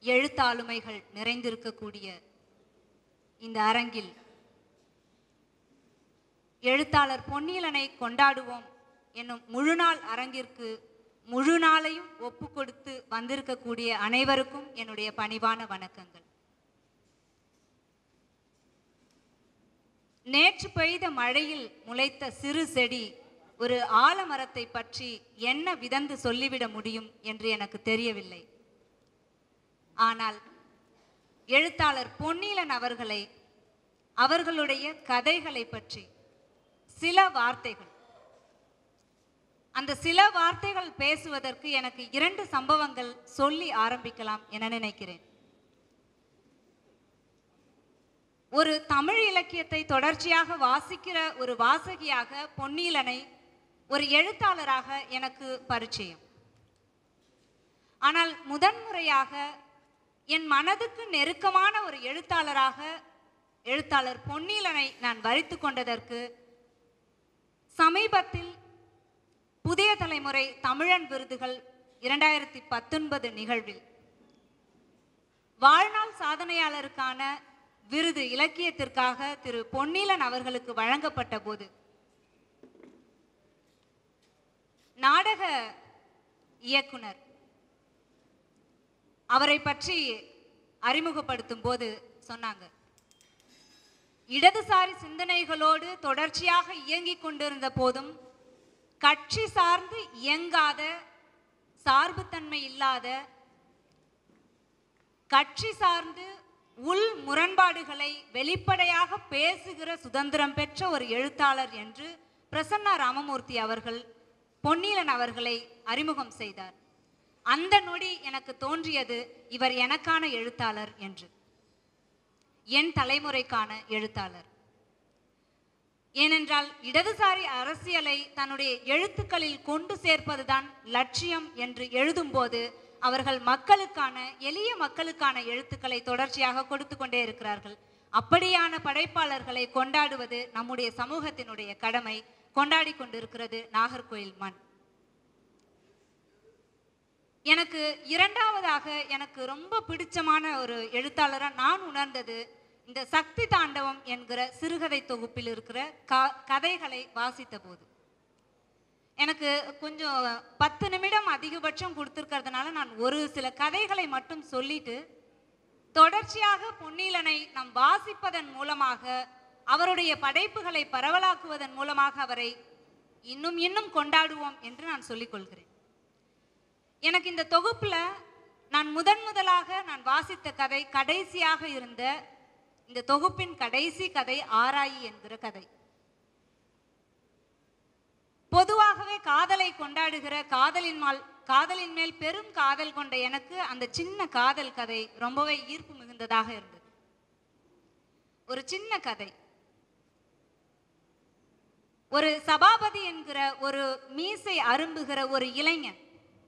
எழுத்தாளுமைகள் நிறைந்திருக்கக்கூடிய இந்த அரங்கில் எழுத்தாளர் பொன்னீலனை கொண்டாடுவோம் என்னும் முழுநாள் அரங்கிற்கு முழு நாளையும் ஒப்பு கொடுத்து வந்திருக்கக்கூடிய அனைவருக்கும் என்னுடைய பணிவான வணக்கங்கள் நேற்று பெய்த மழையில் முளைத்த சிறு செடி ஒரு ஆலமரத்தை பற்றி என்ன விதந்து சொல்லிவிட முடியும் என்று எனக்கு தெரியவில்லை ஆனால் எழுத்தாளர் பொன்னீலன் அவர்களை அவர்களுடைய கதைகளை பற்றி சில வார்த்தைகள் அந்த சில வார்த்தைகள் பேசுவதற்கு எனக்கு இரண்டு சம்பவங்கள் சொல்லி ஆரம்பிக்கலாம் என நினைக்கிறேன் ஒரு தமிழ் இலக்கியத்தை தொடர்ச்சியாக வாசிக்கிற ஒரு வாசகியாக பொன்னீலனை ஒரு எழுத்தாளராக எனக்கு பரிச்சயம் ஆனால் முதன்முறையாக என் மனதுக்கு நெருக்கமான ஒரு எழுத்தாளராக எழுத்தாளர் பொன்னீலனை நான் வரித்து கொண்டதற்கு சமீபத்தில் புதிய தலைமுறை தமிழன் விருதுகள் இரண்டாயிரத்தி பத்தொன்பது நிகழ்வில் வாழ்நாள் சாதனையாளருக்கான விருது இலக்கியத்திற்காக திரு பொன்னீலன் அவர்களுக்கு வழங்கப்பட்ட போது நாடக இயக்குனர் அவரை பற்றி அறிமுகப்படுத்தும் போது சொன்னாங்க இடதுசாரி சிந்தனைகளோடு தொடர்ச்சியாக இயங்கிக் கொண்டிருந்த போதும் கட்சி சார்ந்து இயங்காத சார்புத்தன்மை இல்லாத கட்சி சார்ந்து உள் முரண்பாடுகளை வெளிப்படையாக பேசுகிற சுதந்திரம் பெற்ற ஒரு எழுத்தாளர் என்று பிரசன்னா ராமமூர்த்தி அவர்கள் பொன்னீலன் அவர்களை அறிமுகம் செய்தார் அந்த நொடி எனக்கு தோன்றியது இவர் எனக்கான எழுத்தாளர் என்று என் தலைமுறைக்கான எழுத்தாளர் ஏனென்றால் இடதுசாரி அரசியலை தன்னுடைய எழுத்துக்களில் கொண்டு சேர்ப்பதுதான் லட்சியம் என்று எழுதும்போது அவர்கள் மக்களுக்கான எளிய மக்களுக்கான எழுத்துக்களை தொடர்ச்சியாக கொடுத்து கொண்டே இருக்கிறார்கள் அப்படியான படைப்பாளர்களை கொண்டாடுவது நம்முடைய சமூகத்தினுடைய கடமை கொண்டாடி கொண்டிருக்கிறது நாகர்கோயில் மண் எனக்கு இரண்டாவதாக எனக்கு ரொம்ப பிடிச்சமான ஒரு எழுத்தாளரா நான் உணர்ந்தது இந்த சக்தி தாண்டவம் என்கிற சிறுகதை தொகுப்பில் இருக்கிற க கதைகளை வாசித்த போது எனக்கு கொஞ்சம் பத்து நிமிடம் அதிகபட்சம் கொடுத்துருக்கிறதுனால நான் ஒரு சில கதைகளை மட்டும் சொல்லிட்டு தொடர்ச்சியாக பொன்னீலனை நாம் வாசிப்பதன் மூலமாக அவருடைய படைப்புகளை பரவலாக்குவதன் மூலமாக அவரை இன்னும் இன்னும் கொண்டாடுவோம் என்று நான் சொல்லிக் கொள்கிறேன் எனக்கு இந்த தொகுப்புல நான் முதன் முதலாக நான் வாசித்த கதை கடைசியாக இருந்த இந்த தொகுப்பின் கடைசி கதை ஆராயி என்கிற கதை பொதுவாகவே காதலை கொண்டாடுகிற காதலின் மால் காதலின் மேல் பெரும் காதல் கொண்ட எனக்கு அந்த சின்ன காதல் கதை ரொம்பவே ஈர்ப்பு மிகுந்ததாக இருந்தது ஒரு சின்ன கதை ஒரு சபாபதி என்கிற ஒரு மீசை அரும்புகிற ஒரு இளைஞன்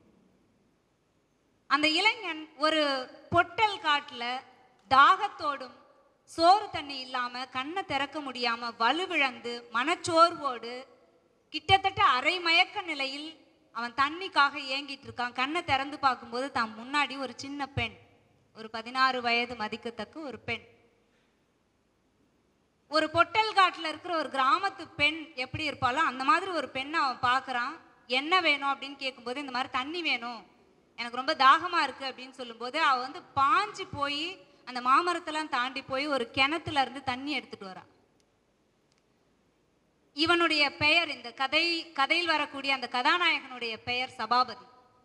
அந்த இளைஞன் ஒரு பொட்டல் காட்டுல தாகத்தோடும் சோறு தண்ணி இல்லாம கண்ணை திறக்க முடியாம வலுவிழந்து மனச்சோர்வோடு கிட்டத்தட்ட அரை மயக்க நிலையில் அவன் தண்ணிக்காக ஏங்கிட்டு இருக்கான் கண்ணை திறந்து பார்க்கும்போது தான் முன்னாடி ஒரு சின்ன பெண் ஒரு பதினாறு வயது மதிக்கத்தக்க ஒரு பெண் ஒரு பொட்டல் காட்டுல இருக்கிற ஒரு கிராமத்து பெண் எப்படி இருப்பாளோ அந்த மாதிரி ஒரு பெண்ணை அவன் பார்க்கறான் என்ன வேணும் அப்படின்னு கேட்கும்போது இந்த மாதிரி தண்ணி வேணும் எனக்கு ரொம்ப தாகமா இருக்கு அப்படின்னு சொல்லும்போது அவ வந்து பாஞ்சு போய் அந்த மாமரத்தெல்லாம் தாண்டி போய் ஒரு கிணத்துல இருந்து தண்ணி எடுத்துட்டு வரான் இவனுடைய பெயர் இந்த கதை கதையில் வரக்கூடிய அந்த கதாநாயகனுடைய பெயர் சபாபதி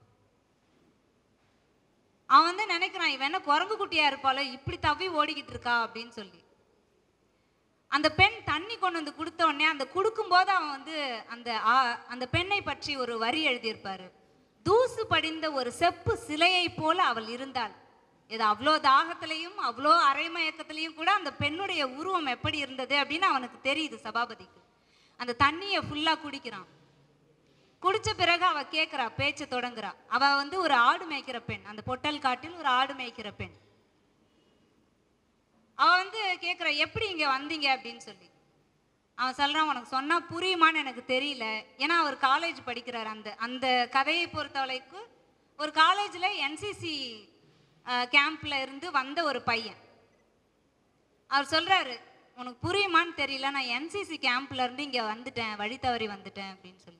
அவன் வந்து நினைக்கிறான் இவன் என்ன குரங்கு குட்டியா இருப்பாளோ இப்படி தவி ஓடிக்கிட்டு இருக்கா அப்படின்னு சொல்லி அந்த பெண் தண்ணி கொண்டு வந்து கொடுத்த உடனே அந்த கொடுக்கும்போது அவன் வந்து அந்த ஆ- அந்த பெண்ணை பற்றி ஒரு வரி எழுதியிருப்பாரு தூசு படிந்த ஒரு செப்பு சிலையை போல அவள் இருந்தாள் இது அவ்வளோ தாகத்திலையும் அவ்வளோ அரைமயக்கத்திலையும் கூட அந்த பெண்ணுடைய உருவம் எப்படி இருந்தது அப்படின்னு அவனுக்கு தெரியுது சபாபதிக்கு அந்த தண்ணியை ஃபுல்லா குடிக்கிறான் குடிச்ச பிறகு அவ கேட்குறா பேச்ச தொடங்குறா அவ வந்து ஒரு ஆடு மேய்க்கிற பெண் அந்த பொட்டல் காட்டில் ஒரு ஆடு மேய்க்கிற பெண் அவ வந்து கேட்குறா எப்படி இங்க வந்தீங்க அப்படின்னு சொல்லி அவன் சொல்றான் உனக்கு சொன்னா புரியுமான்னு எனக்கு தெரியல ஏன்னா அவர் காலேஜ் படிக்கிறார் அந்த அந்த கதையை பொறுத்தவரைக்கும் ஒரு காலேஜில் என்சிசி கேம்ப்ல இருந்து வந்த ஒரு பையன் அவர் சொல்றாரு உனக்கு புரியுமான்னு தெரியல நான் என்சிசி கேம்ப்ல இருந்து இங்க வந்துட்டேன் வழி தவறி வந்துட்டேன் அப்படின்னு சொல்லி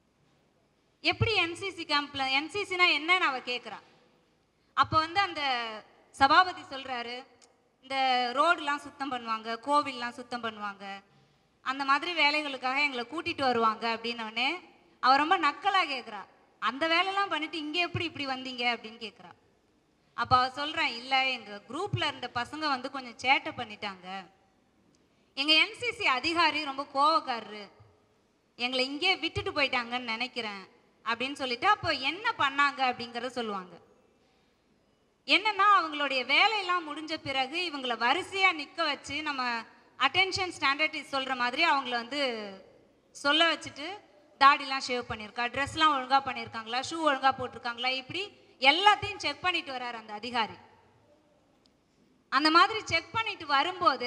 எப்படி என்சிசி கேம்ப்ல என்சிசினா என்னன்னு அவ கேக்குறா அப்போ வந்து அந்த சபாபதி சொல்றாரு இந்த ரோடுலாம் சுத்தம் பண்ணுவாங்க கோவில்லாம் சுத்தம் பண்ணுவாங்க அந்த மாதிரி வேலைகளுக்காக எங்களை கூட்டிட்டு வருவாங்க அப்படின்னோடனே அவ ரொம்ப நக்கலா கேக்குறா அந்த வேலையெல்லாம் பண்ணிட்டு இங்க எப்படி இப்படி வந்தீங்க அப்படின்னு கேக்குறா அப்ப அவ சொல்றேன் இல்ல எங்க குரூப்ல இருந்த பசங்க வந்து கொஞ்சம் சேட்டை பண்ணிட்டாங்க எங்க என்சிசி அதிகாரி ரொம்ப கோவக்காரரு எங்களை இங்கே விட்டுட்டு போயிட்டாங்கன்னு நினைக்கிறேன் அப்படின்னு சொல்லிட்டு அப்போ என்ன பண்ணாங்க அப்படிங்கறத சொல்லுவாங்க என்னன்னா அவங்களுடைய வேலையெல்லாம் முடிஞ்ச பிறகு இவங்கள வரிசையா நிக்க வச்சு நம்ம அட்டென்ஷன் ஸ்டாண்டர்ட் சொல்ற மாதிரி அவங்கள வந்து சொல்ல வச்சுட்டு தாடிலாம் ஷேவ் பண்ணியிருக்கா ட்ரெஸ்லாம் ஒழுங்கா பண்ணியிருக்காங்களா ஷூ ஒழுங்கா போட்டிருக்காங்களா இப்படி எல்லாத்தையும் செக் பண்ணிட்டு வராரு அந்த அதிகாரி அந்த மாதிரி செக் பண்ணிட்டு வரும்போது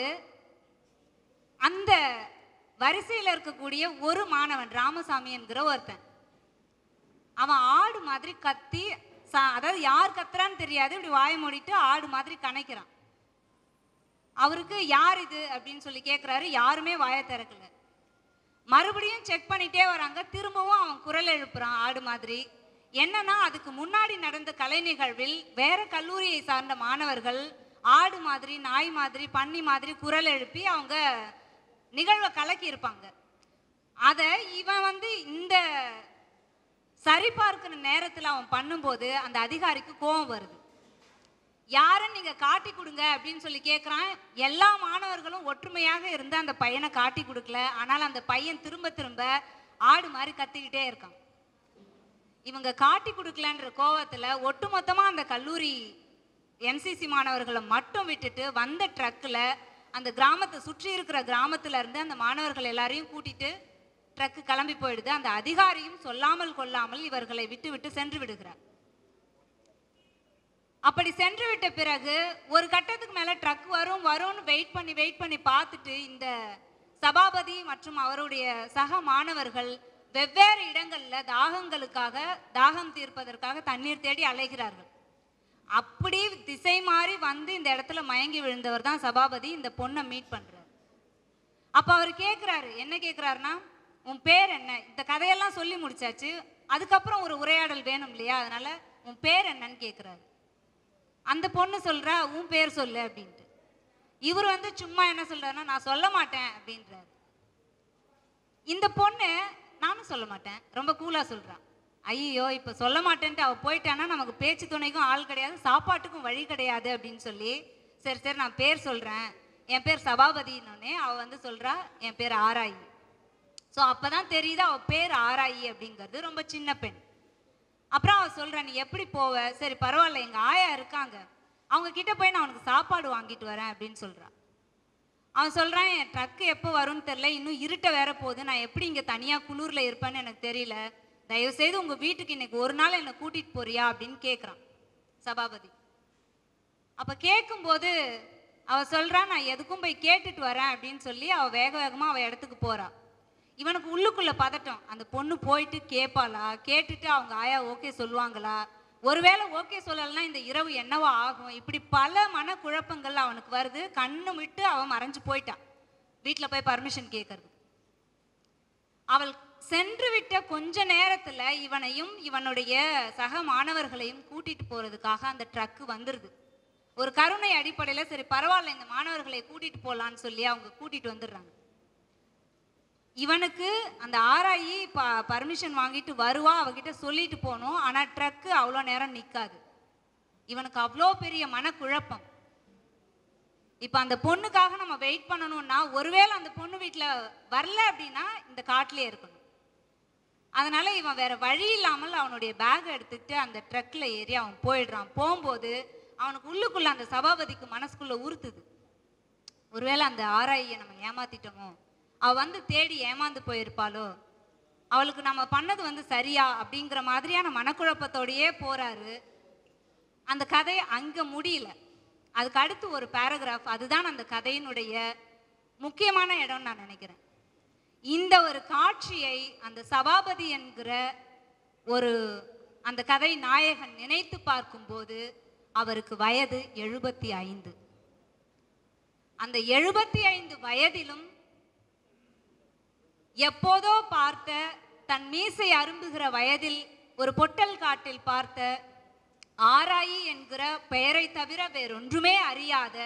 அந்த வரிசையில் இருக்கக்கூடிய ஒரு மாணவன் ராமசாமி என்கிற ஒருத்தன் அவன் ஆடு மாதிரி கத்தி ச- அதாவது யார் கத்துறான்னு தெரியாது இப்படி வாயை மூடிட்டு ஆடு மாதிரி கனைக்கிறான் அவருக்கு யார் இது அப்படின்னு சொல்லி கேட்குறாரு யாருமே வாயை திறக்கல மறுபடியும் செக் பண்ணிட்டே வராங்க திரும்பவும் அவன் குரல் எழுப்புறான் ஆடு மாதிரி என்னன்னா அதுக்கு முன்னாடி நடந்த கலை நிகழ்வில் வேற கல்லூரியை சார்ந்த மாணவர்கள் ஆடு மாதிரி நாய் மாதிரி பன்னி மாதிரி குரல் எழுப்பி அவங்க நிகழ்வை கலக்கி இருப்பாங்க அதை இவன் வந்து இந்த சரிபார்க்கிற நேரத்தில் அவன் பண்ணும்போது அந்த அதிகாரிக்கு கோபம் வருது யாருன்னு நீங்க காட்டி கொடுங்க அப்படின்னு சொல்லி கேட்குறான் எல்லா மாணவர்களும் ஒற்றுமையாக இருந்து அந்த பையனை காட்டி கொடுக்கல ஆனால் அந்த பையன் திரும்ப திரும்ப ஆடு மாதிரி கத்திக்கிட்டே இருக்கான் இவங்க காட்டி கொடுக்கலன்ற கோவத்துல ஒட்டுமொத்தமா அந்த கல்லூரி என்சிசி மாணவர்களை மட்டும் விட்டுட்டு வந்த ட்ரக்கில் அந்த கிராமத்தை சுற்றி இருக்கிற கிராமத்துல இருந்து அந்த மாணவர்கள் எல்லாரையும் கூட்டிட்டு ட்ரக்கு கிளம்பி போயிடுது அந்த அதிகாரியும் சொல்லாமல் கொள்ளாமல் இவர்களை விட்டு விட்டு சென்று விடுகிறார் அப்படி சென்று விட்ட பிறகு ஒரு கட்டத்துக்கு மேல ட்ரக் வரும் வரும்னு வெயிட் பண்ணி வெயிட் பண்ணி பார்த்துட்டு இந்த சபாபதி மற்றும் அவருடைய சக மாணவர்கள் வெவ்வேறு இடங்கள்ல தாகங்களுக்காக தாகம் தீர்ப்பதற்காக தண்ணீர் தேடி அலைகிறார்கள் அப்படி திசை மாறி வந்து இந்த இடத்துல மயங்கி விழுந்தவர் தான் சபாபதி இந்த பொண்ணை மீட் பண்றாரு அப்ப அவர் கேக்குறாரு என்ன கேக்குறாருன்னா உன் பேர் என்ன இந்த கதையெல்லாம் சொல்லி முடிச்சாச்சு அதுக்கப்புறம் ஒரு உரையாடல் வேணும் இல்லையா அதனால உன் பேர் என்னன்னு கேக்குறாரு அந்த பொண்ணு சொல்றா உன் பேர் சொல்லு அப்படின்ட்டு இவர் வந்து சும்மா என்ன சொல்றாருன்னா நான் சொல்ல மாட்டேன் அப்படின்றாரு இந்த பொண்ணு நானும் சொல்ல மாட்டேன் ரொம்ப கூலா சொல்றான் ஐயோ இப்ப சொல்ல மாட்டேன்ட்டு அவ போயிட்டானா நமக்கு பேச்சு துணைக்கும் ஆள் கிடையாது சாப்பாட்டுக்கும் வழி கிடையாது அப்படின்னு சொல்லி சரி சரி நான் பேர் சொல்றேன் என் பேர் சபாபதினோடனே அவ வந்து சொல்றா என் பேர் ஆராயி ஸோ அப்பதான் தெரியுது அவ பேர் ஆராயி அப்படிங்கிறது ரொம்ப சின்ன பெண் அப்புறம் அவ சொல்றா நீ எப்படி போவ சரி பரவாயில்ல எங்க ஆயா இருக்காங்க அவங்க கிட்ட போய் நான் உனக்கு சாப்பாடு வாங்கிட்டு வரேன் அப்படின்னு சொல்றா அவன் சொல்றான் என் ட்ரக்கு எப்போ வரும்னு தெரியல இன்னும் இருட்ட வேற போகுது நான் எப்படி இங்க தனியா குளூர்ல இருப்பேன்னு எனக்கு தெரியல தயவு செய்து உங்க வீட்டுக்கு இன்னைக்கு ஒரு நாள் என்னை கூட்டிட்டு போறியா அப்படின்னு கேக்குறான் சபாபதி அப்ப கேட்கும்போது அவ சொல்றா நான் எதுக்கும் போய் கேட்டுட்டு வரேன் அப்படின்னு சொல்லி அவ வேக வேகமா அவ இடத்துக்கு போறா இவனுக்கு உள்ளுக்குள்ள பதட்டம் அந்த பொண்ணு போயிட்டு கேட்பாளா கேட்டுட்டு அவங்க ஆயா ஓகே சொல்லுவாங்களா ஒருவேளை ஓகே சொல்லலைன்னா இந்த இரவு என்னவோ ஆகும் இப்படி பல மனக்குழப்பங்கள் அவனுக்கு வருது கண்ணு விட்டு அவன் மறைஞ்சு போயிட்டான் வீட்டில் போய் பர்மிஷன் கேட்கறது அவள் சென்று விட்ட கொஞ்ச நேரத்துல இவனையும் இவனுடைய சக மாணவர்களையும் கூட்டிட்டு போறதுக்காக அந்த ட்ரக்கு வந்துருது ஒரு கருணை அடிப்படையில சரி பரவாயில்ல இந்த மாணவர்களை கூட்டிட்டு போலான்னு சொல்லி அவங்க கூட்டிட்டு வந்துடுறாங்க இவனுக்கு அந்த ஆராயி ப பர்மிஷன் வாங்கிட்டு வருவா அவகிட்ட சொல்லிட்டு போகணும் ஆனா ட்ரக்கு அவ்வளோ நேரம் நிக்காது இவனுக்கு அவ்வளோ பெரிய மனக்குழப்பம் இப்போ அந்த பொண்ணுக்காக நம்ம வெயிட் பண்ணணும்னா ஒருவேளை அந்த பொண்ணு வீட்டில் வரல அப்படின்னா இந்த காட்டிலே இருக்கணும் அதனால இவன் வேற வழி இல்லாமல் அவனுடைய பேக் எடுத்துக்கிட்டு அந்த ட்ரக்ல ஏறி அவன் போயிடுறான் போகும்போது அவனுக்கு உள்ளுக்குள்ள அந்த சபாபதிக்கு மனசுக்குள்ள உறுத்துது ஒருவேளை அந்த ஆராயை நம்ம ஏமாத்திட்டோமோ அவ வந்து தேடி ஏமாந்து போயிருப்பாளோ அவளுக்கு நம்ம பண்ணது வந்து சரியா அப்படிங்கிற மாதிரியான மனக்குழப்பத்தோடயே போறாரு அந்த கதை அங்க முடியல அதுக்கு அடுத்து ஒரு பேராகிராஃப் அதுதான் அந்த கதையினுடைய முக்கியமான இடம்னு நான் நினைக்கிறேன் இந்த ஒரு காட்சியை அந்த சபாபதி என்கிற ஒரு அந்த கதை நாயகன் நினைத்து பார்க்கும்போது அவருக்கு வயது எழுபத்தி ஐந்து அந்த எழுபத்தி ஐந்து வயதிலும் எப்போதோ பார்த்த தன் மீசை அரும்புகிற வயதில் ஒரு பொட்டல் காட்டில் பார்த்த ஆராயி என்கிற பெயரை தவிர வேறொன்றுமே அறியாத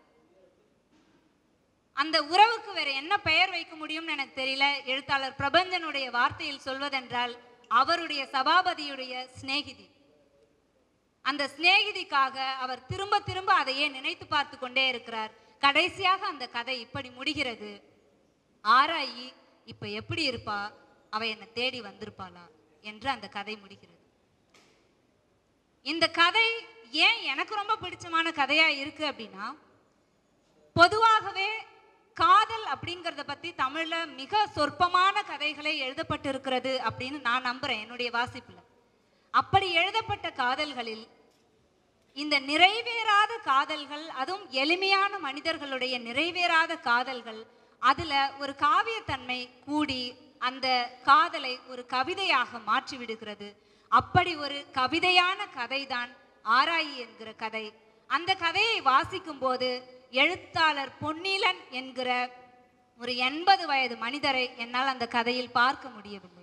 அந்த உறவுக்கு வேற என்ன பெயர் வைக்க முடியும்னு எனக்கு தெரியல எழுத்தாளர் பிரபஞ்சனுடைய வார்த்தையில் சொல்வதென்றால் அவருடைய சபாபதியுடைய சிநேகிதி அந்த சிநேகிதிக்காக அவர் திரும்ப திரும்ப அதையே நினைத்து பார்த்து கொண்டே இருக்கிறார் கடைசியாக அந்த கதை இப்படி முடிகிறது ஆராயி இப்ப எப்படி இருப்பா அவ என்னை தேடி வந்திருப்பாளா என்று அந்த கதை முடிகிறது இந்த கதை ஏன் எனக்கு ரொம்ப பிடிச்சமான கதையா இருக்கு அப்படின்னா பொதுவாகவே காதல் அப்படிங்கறத பத்தி தமிழ்ல மிக சொற்பமான கதைகளை எழுதப்பட்டு இருக்கிறது அப்படின்னு நான் நம்புறேன் என்னுடைய வாசிப்புல அப்படி எழுதப்பட்ட காதல்களில் இந்த நிறைவேறாத காதல்கள் அதுவும் எளிமையான மனிதர்களுடைய நிறைவேறாத காதல்கள் அதுல ஒரு காவியத்தன்மை கூடி அந்த காதலை ஒரு கவிதையாக மாற்றி விடுகிறது அப்படி ஒரு கவிதையான கதைதான் ஆராயி என்கிற கதை அந்த கதையை வாசிக்கும் போது எழுத்தாளர் பொன்னிலன் என்கிற ஒரு எண்பது வயது மனிதரை என்னால் அந்த கதையில் பார்க்க முடியவில்லை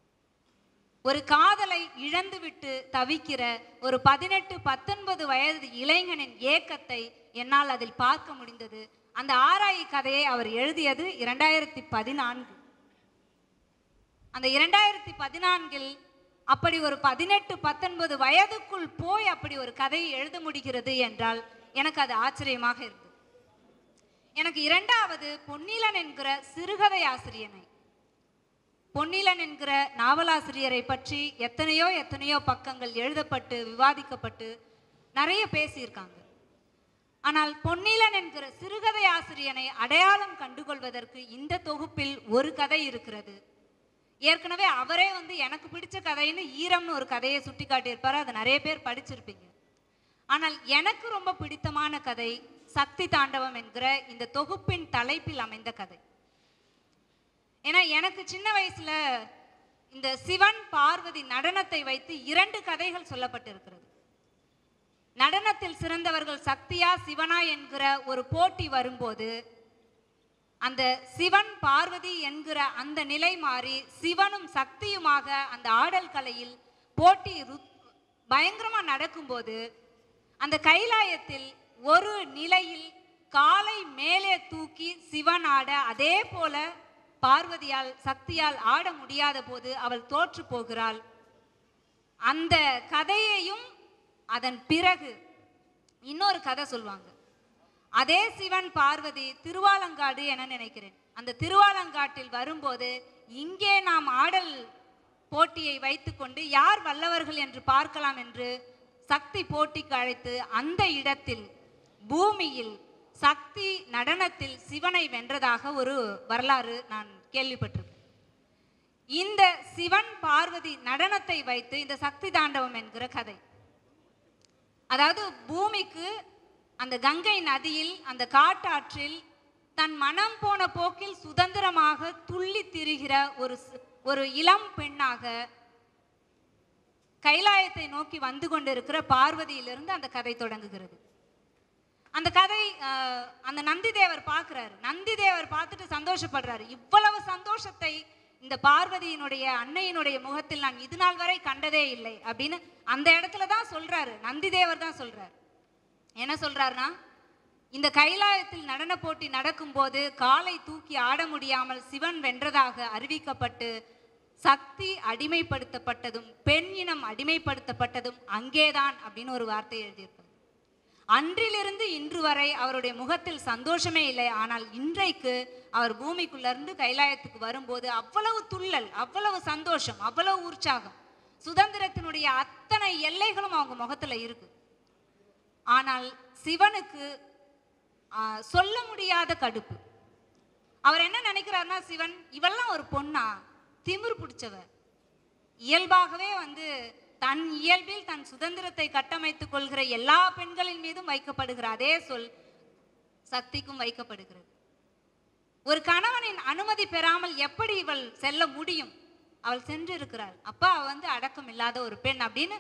ஒரு காதலை இழந்துவிட்டு தவிக்கிற ஒரு பதினெட்டு பத்தொன்பது வயது இளைஞனின் ஏக்கத்தை என்னால் அதில் பார்க்க முடிந்தது அந்த ஆராய் கதையை அவர் எழுதியது இரண்டாயிரத்தி பதினான்கு அந்த இரண்டாயிரத்தி பதினான்கில் அப்படி ஒரு பதினெட்டு பத்தொன்பது வயதுக்குள் போய் அப்படி ஒரு கதையை எழுத முடிகிறது என்றால் எனக்கு அது ஆச்சரியமாக இருந்தது எனக்கு இரண்டாவது பொன்னிலன் என்கிற சிறுகதை ஆசிரியனை பொன்னிலன் என்கிற நாவலாசிரியரை பற்றி எத்தனையோ எத்தனையோ பக்கங்கள் எழுதப்பட்டு விவாதிக்கப்பட்டு நிறைய பேசியிருக்காங்க ஆனால் பொன்னிலன் என்கிற சிறுகதை ஆசிரியனை அடையாளம் கண்டுகொள்வதற்கு இந்த தொகுப்பில் ஒரு கதை இருக்கிறது ஏற்கனவே அவரே வந்து எனக்கு பிடிச்ச கதைன்னு ஈரம்னு ஒரு கதையை சுட்டி காட்டியிருப்பாரு அதை நிறைய பேர் படிச்சிருப்பீங்க ஆனால் எனக்கு ரொம்ப பிடித்தமான கதை சக்தி தாண்டவம் என்கிற இந்த தொகுப்பின் தலைப்பில் அமைந்த கதை ஏன்னா எனக்கு சின்ன வயசுல இந்த சிவன் பார்வதி நடனத்தை வைத்து இரண்டு கதைகள் சொல்லப்பட்டிருக்கிறது நடனத்தில் சிறந்தவர்கள் சக்தியா சிவனா என்கிற ஒரு போட்டி வரும்போது அந்த சிவன் பார்வதி என்கிற அந்த நிலை மாறி சிவனும் சக்தியுமாக அந்த ஆடல் கலையில் போட்டி ரு- பயங்கரமா நடக்கும்போது அந்த கைலாயத்தில் ஒரு நிலையில் காலை மேலே தூக்கி சிவன் ஆட அதே போல பார்வதியால் சக்தியால் ஆட முடியாத போது அவள் தோற்று போகிறாள் அந்த கதையையும் அதன் பிறகு இன்னொரு கதை சொல்லுவாங்க அதே சிவன் பார்வதி திருவாலங்காடு என நினைக்கிறேன் அந்த திருவாலங்காட்டில் வரும்போது இங்கே நாம் ஆடல் போட்டியை வைத்துக்கொண்டு யார் வல்லவர்கள் என்று பார்க்கலாம் என்று சக்தி போட்டிக்கு அழைத்து அந்த இடத்தில் பூமியில் சக்தி நடனத்தில் சிவனை வென்றதாக ஒரு வரலாறு நான் கேள்விப்பட்டிருக்கேன் இந்த சிவன் பார்வதி நடனத்தை வைத்து இந்த சக்தி தாண்டவம் என்கிற கதை அதாவது பூமிக்கு அந்த கங்கை நதியில் அந்த காட்டாற்றில் தன் மனம் போன போக்கில் சுதந்திரமாக துள்ளி திரிகிற ஒரு சி- ஒரு இளம் பெண்ணாக கைலாயத்தை நோக்கி வந்து கொண்டிருக்கிற பார்வதியிலிருந்து அந்த கதை தொடங்குகிறது அந்த கதை அஹ், அந்த நந்தி தேவர் பார்க்கிறாரு நந்தி தேவர் பார்த்துட்டு சந்தோஷப்படுறாரு இவ்வளவு சந்தோஷத்தை இந்த பார்வதியினுடைய அன்னையினுடைய முகத்தில் நான் இது நாள் வரை கண்டதே இல்லை அப்படின்னு அந்த இடத்துல தான் சொல்றாரு நந்தி தேவர் தான் சொல்றாரு என்ன சொல்றாருன்னா இந்த கைலாயத்தில் நடன போட்டி நடக்கும்போது காலை தூக்கி ஆட முடியாமல் சிவன் வென்றதாக அறிவிக்கப்பட்டு சக்தி அடிமைப்படுத்தப்பட்டதும் பெண் இனம் அடிமைப்படுத்தப்பட்டதும் அங்கேதான் அப்படின்னு ஒரு வார்த்தை எழுதியிருப்பார் அன்றிலிருந்து இன்று வரை அவருடைய முகத்தில் சந்தோஷமே இல்லை ஆனால் இன்றைக்கு அவர் பூமிக்குள்ள இருந்து கைலாயத்துக்கு வரும்போது அவ்வளவு துள்ளல் அவ்வளவு சந்தோஷம் அவ்வளவு உற்சாகம் சுதந்திரத்தினுடைய அத்தனை எல்லைகளும் அவங்க முகத்துல இருக்கு ஆனால் சிவனுக்கு ஆ, சொல்ல முடியாத கடுப்பு அவர் என்ன நினைக்கிறாருன்னா சிவன் இவெல்லாம் ஒரு பொண்ணா திமிரு பிடிச்சவ இயல்பாகவே வந்து தன் இயல்பில் தன் சுதந்திரத்தை கட்டமைத்துக் கொள்கிற எல்லா பெண்களின் மீதும் வைக்கப்படுகிற அதே சொல் சக்திக்கும் வைக்கப்படுகிறது ஒரு கணவனின் அனுமதி பெறாமல் எப்படி இவள் செல்ல முடியும் அவள் சென்று இருக்கிறாள் அப்பா அவ வந்து அடக்கம் இல்லாத ஒரு பெண் அப்படின்னு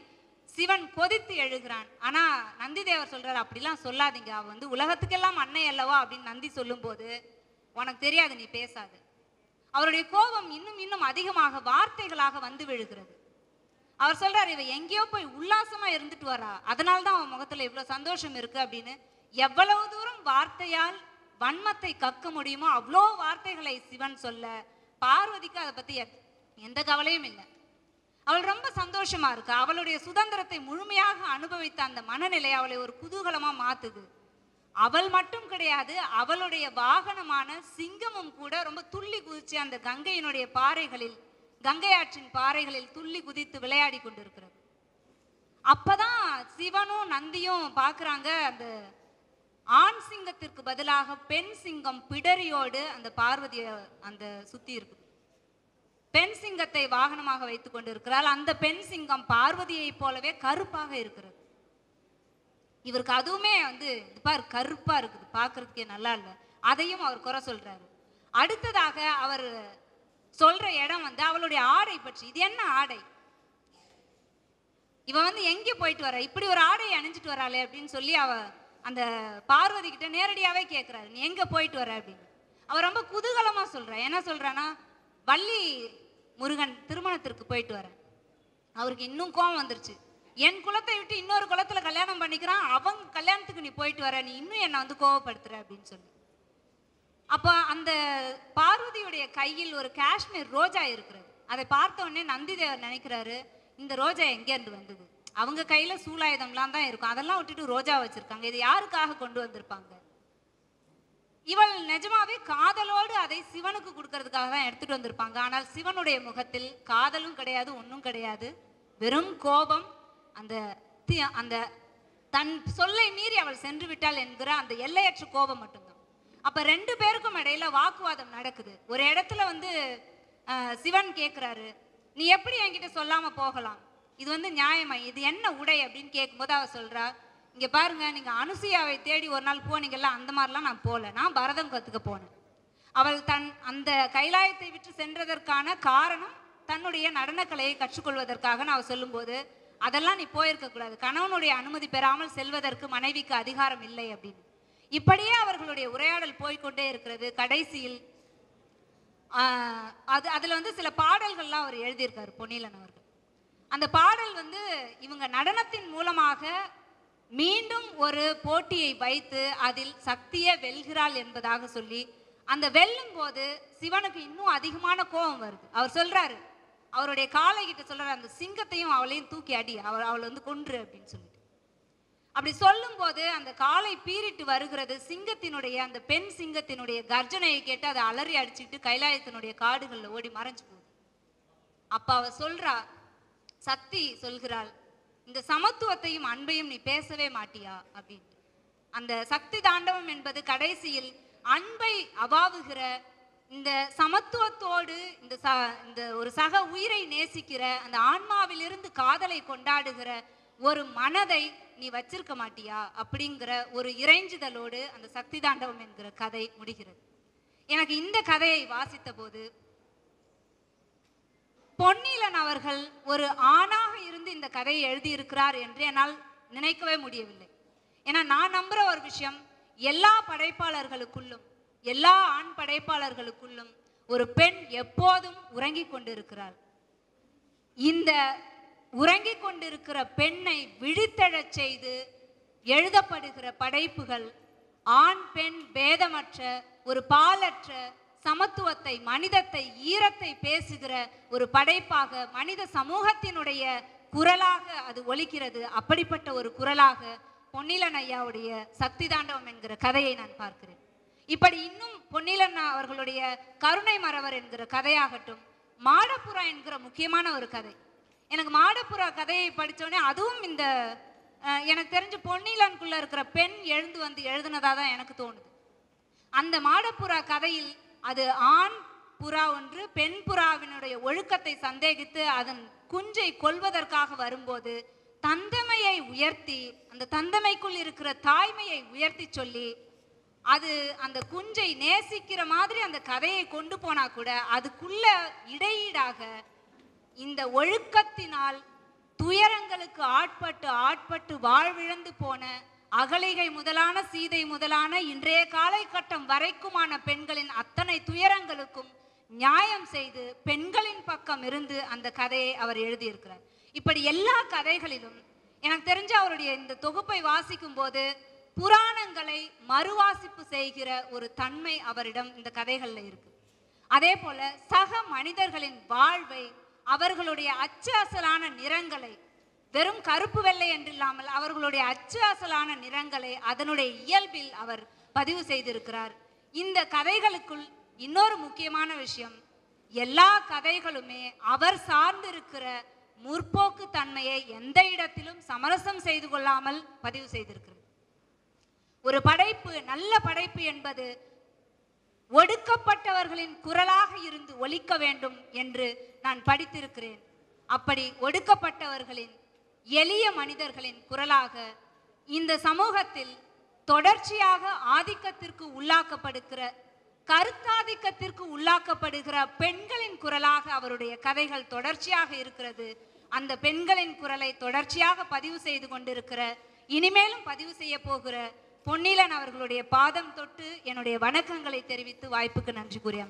சிவன் கொதித்து எழுகிறான் ஆனா நந்தி தேவர் சொல்றாரு அப்படிலாம் சொல்லாதீங்க அவ வந்து உலகத்துக்கெல்லாம் அன்னை அல்லவா அப்படின்னு நந்தி சொல்லும்போது உனக்கு தெரியாது நீ பேசாது அவருடைய கோபம் இன்னும் இன்னும் அதிகமாக வார்த்தைகளாக வந்து விழுகிறது அவர் சொல்றாரு இவ எங்கேயோ போய் உல்லாசமா இருந்துட்டு வரா அதனால தான் அவன் முகத்துல இவ்வளவு சந்தோஷம் இருக்கு அப்படின்னு எவ்வளவு தூரம் வார்த்தையால் வன்மத்தை கக்க முடியுமோ அவ்வளோ வார்த்தைகளை சிவன் சொல்ல பார்வதிக்கு அதை பத்தி எத்- எந்த கவலையும் இல்லை அவள் ரொம்ப சந்தோஷமா இருக்கு அவளுடைய சுதந்திரத்தை முழுமையாக அனுபவித்த அந்த மனநிலை அவளை ஒரு குதூகலமா மாத்துது அவள் மட்டும் கிடையாது அவளுடைய வாகனமான சிங்கமும் கூட ரொம்ப துள்ளி குதிச்சு அந்த கங்கையினுடைய பாறைகளில் கங்கை ஆற்றின் பாறைகளில் துள்ளி குதித்து விளையாடி கொண்டிருக்கிறது அப்பதான் சிவனும் நந்தியும் பார்க்கறாங்க அந்த ஆண் சிங்கத்திற்கு பதிலாக பெண் சிங்கம் பிடரியோடு அந்த பார்வதிய அந்த சுத்தி இருக்குது பெண் சிங்கத்தை வாகனமாக வைத்துக் கொண்டிருக்கிறாள் அந்த பெண் சிங்கம் பார்வதியைப் போலவே கருப்பாக இருக்கிறது இவருக்கு அதுவுமே வந்து இது பாரு கருப்பா இருக்குது பார்க்கறதுக்கே நல்லா இல்லை அதையும் அவர் குறை சொல்றாரு அடுத்ததாக அவர் சொல்ற இடம் வந்து அவளுடைய ஆடை பற்றி இது என்ன ஆடை இவ வந்து எங்கே போயிட்டு வர இப்படி ஒரு ஆடையை அணிஞ்சிட்டு வராளே அப்படின்னு சொல்லி அவ அந்த பார்வதி கிட்ட நேரடியாவே கேட்கிறாரு நீ எங்க போயிட்டு வர அப்படின்னு அவ ரொம்ப குதூகலமா சொல்றா என்ன சொல்றானா வள்ளி முருகன் திருமணத்திற்கு போயிட்டு வரேன் அவருக்கு இன்னும் கோவம் வந்துருச்சு என் குலத்தை விட்டு இன்னொரு குலத்துல கல்யாணம் பண்ணிக்கிறான் அவங்க கல்யாணத்துக்கு நீ போயிட்டு வர நீ இன்னும் என்னை வந்து கோவப்படுத்துற அப்படின்னு சொல்லி அப்ப அந்த பார்வதியுடைய கையில் ஒரு காஷ்மீர் ரோஜா இருக்கிறது அதை பார்த்த உடனே நந்திதேவர் நினைக்கிறாரு இந்த ரோஜா எங்க இருந்து வந்தது அவங்க கையில சூலாயுதம்லாம் தான் இருக்கும் அதெல்லாம் விட்டுட்டு ரோஜா வச்சிருக்காங்க இது யாருக்காக கொண்டு வந்திருப்பாங்க இவள் நிஜமாவே காதலோடு அதை சிவனுக்கு கொடுக்கறதுக்காக தான் எடுத்துட்டு வந்திருப்பாங்க ஆனால் சிவனுடைய முகத்தில் காதலும் கிடையாது ஒன்றும் கிடையாது வெறும் கோபம் அந்த தி- அந்த தன் சொல்லை மீறி அவள் சென்று விட்டாள் என்கிற அந்த எல்லையற்ற கோபம் மட்டும்தான் அப்ப ரெண்டு பேருக்கும் இடையில வாக்குவாதம் நடக்குது ஒரு இடத்துல வந்து அஹ், சிவன் கேக்குறாரு நீ எப்படி என்கிட்ட சொல்லாம போகலாம் இது வந்து நியாயமா இது என்ன உடை அப்படின்னு கேட்கும்போது அவ சொல்றா இங்க பாருங்க நீங்க அனுசுயாவை தேடி ஒரு நாள் போனீங்கல்ல அந்த மாதிரிலாம் நான் போல நான் பரதம் கத்துக்க போனேன் அவள் தன் அந்த கைலாயத்தை விட்டு சென்றதற்கான காரணம் தன்னுடைய நடனக்கலையை கற்றுக்கொள்வதற்காக நான் சொல்லும்போது அதெல்லாம் நீ போயிருக்க கூடாது கணவனுடைய அனுமதி பெறாமல் செல்வதற்கு மனைவிக்கு அதிகாரம் இல்லை அப்படின்னு இப்படியே அவர்களுடைய உரையாடல் போய்க்கொண்டே இருக்கிறது கடைசியில் ஆஹ், அது அதுல வந்து சில பாடல்கள்லாம் அவர் எழுதியிருக்காரு பொன்னிலன் அவர்கள் அந்த பாடல் வந்து இவங்க நடனத்தின் மூலமாக மீண்டும் ஒரு போட்டியை வைத்து அதில் சக்தியே வெல்கிறாள் என்பதாக சொல்லி அந்த வெல்லும் போது சிவனுக்கு இன்னும் அதிகமான கோபம் வருது அவர் சொல்றாரு அவருடைய காலை கிட்ட சொல்றாரு அந்த சிங்கத்தையும் அவளையும் தூக்கி அடி அவள் அவளை வந்து கொன்று அப்படின்னு சொல்லிட்டு அப்படி சொல்லும்போது அந்த காலை பீறிட்டு வருகிறது சிங்கத்தினுடைய அந்த பெண் சிங்கத்தினுடைய கர்ஜனையை கேட்டு அதை அலறி அடிச்சுட்டு கைலாயத்தினுடைய காடுகள்ல ஓடி மறைஞ்சு போகுது அப்ப அவ சொல்றா சக்தி சொல்கிறாள் இந்த சமத்துவத்தையும் அன்பையும் நீ பேசவே மாட்டியா அப்படின்ட்டு அந்த சக்தி தாண்டவம் என்பது கடைசியில் அன்பை அவாவுகிற இந்த சமத்துவத்தோடு இந்த ச இந்த ஒரு சக உயிரை நேசிக்கிற அந்த ஆன்மாவிலிருந்து காதலை கொண்டாடுகிற ஒரு மனதை நீ வச்சிருக்க மாட்டியா அப்படிங்கிற ஒரு இறைஞ்சுதலோடு அந்த சக்தி தாண்டவம் என்கிற கதை முடிகிறது எனக்கு இந்த கதையை வாசித்த போது பொன்னிலன் அவர்கள் ஒரு ஆணாக இருந்து இந்த கதையை எழுதியிருக்கிறார் என்று என்னால் நினைக்கவே முடியவில்லை ஏன்னா நான் நம்புற ஒரு விஷயம் எல்லா படைப்பாளர்களுக்குள்ளும் எல்லா ஆண் படைப்பாளர்களுக்குள்ளும் ஒரு பெண் எப்போதும் உறங்கிக் கொண்டிருக்கிறாள் இந்த உறங்கிக் கொண்டிருக்கிற பெண்ணை விழித்தெழச் செய்து எழுதப்படுகிற படைப்புகள் ஆண் பெண் பேதமற்ற ஒரு பாலற்ற சமத்துவத்தை மனிதத்தை ஈரத்தை பேசுகிற ஒரு படைப்பாக மனித சமூகத்தினுடைய குரலாக அது ஒலிக்கிறது அப்படிப்பட்ட ஒரு குரலாக பொன்னிலன் ஐயாவுடைய சக்தி தாண்டவம் என்கிற கதையை நான் பார்க்கிறேன் இப்படி இன்னும் பொன்னிலன் அவர்களுடைய கருணை மறவர் என்கிற கதையாகட்டும் மாடப்புறா என்கிற முக்கியமான ஒரு கதை எனக்கு மாடப்புறா கதையை படித்தோடனே அதுவும் இந்த அஹ், எனக்கு தெரிஞ்ச பொன்னிலனுக்குள்ள இருக்கிற பெண் எழுந்து வந்து எழுதுனதா தான் எனக்கு தோணுது அந்த மாடப்புறா கதையில் அது ஆண் புறா ஒன்று பெண் புறாவினுடைய ஒழுக்கத்தை சந்தேகித்து அதன் குஞ்சை கொல்வதற்காக வரும்போது தந்தமையை உயர்த்தி அந்த தந்தமைக்குள் இருக்கிற தாய்மையை உயர்த்தி சொல்லி அது அந்த குஞ்சை நேசிக்கிற மாதிரி அந்த கதையை கொண்டு போனா கூட அதுக்குள்ள இடையீடாக இந்த ஒழுக்கத்தினால் துயரங்களுக்கு ஆட்பட்டு ஆட்பட்டு வாழ்விழந்து போன அகலிகை முதலான சீதை முதலான இன்றைய காலகட்டம் வரைக்குமான பெண்களின் அத்தனை துயரங்களுக்கும் நியாயம் செய்து பெண்களின் பக்கம் இருந்து அந்த கதையை அவர் எழுதியிருக்கிறார் இப்படி எல்லா கதைகளிலும் எனக்கு தெரிஞ்ச அவருடைய இந்த தொகுப்பை வாசிக்கும் போது புராணங்களை மறுவாசிப்பு செய்கிற ஒரு தன்மை அவரிடம் இந்த கதைகள்ல இருக்கு அதே போல சக மனிதர்களின் வாழ்வை அவர்களுடைய அச்சு அசலான நிறங்களை வெறும் கருப்பு வெள்ளை என்றில்லாமல் அவர்களுடைய அச்சு அசலான நிறங்களை அதனுடைய இயல்பில் அவர் பதிவு செய்திருக்கிறார் இந்த கதைகளுக்குள் இன்னொரு முக்கியமான விஷயம் எல்லா கதைகளுமே அவர் சார்ந்திருக்கிற முற்போக்கு தன்மையை எந்த இடத்திலும் சமரசம் செய்து கொள்ளாமல் பதிவு செய்திருக்கிறது ஒரு படைப்பு நல்ல படைப்பு என்பது ஒடுக்கப்பட்டவர்களின் குரலாக இருந்து ஒலிக்க வேண்டும் என்று நான் படித்திருக்கிறேன் அப்படி ஒடுக்கப்பட்டவர்களின் எளிய மனிதர்களின் குரலாக இந்த சமூகத்தில் தொடர்ச்சியாக ஆதிக்கத்திற்கு உள்ளாக்கப்படுகிற கருத்தாதிக்கத்திற்கு உள்ளாக்கப்படுகிற பெண்களின் குரலாக அவருடைய கதைகள் தொடர்ச்சியாக இருக்கிறது அந்த பெண்களின் குரலை தொடர்ச்சியாக பதிவு செய்து கொண்டிருக்கிற இனிமேலும் பதிவு செய்ய போகிற பொன்னிலன் அவர்களுடைய பாதம் தொட்டு என்னுடைய வணக்கங்களை தெரிவித்து வாய்ப்புக்கு நன்றி கூறிய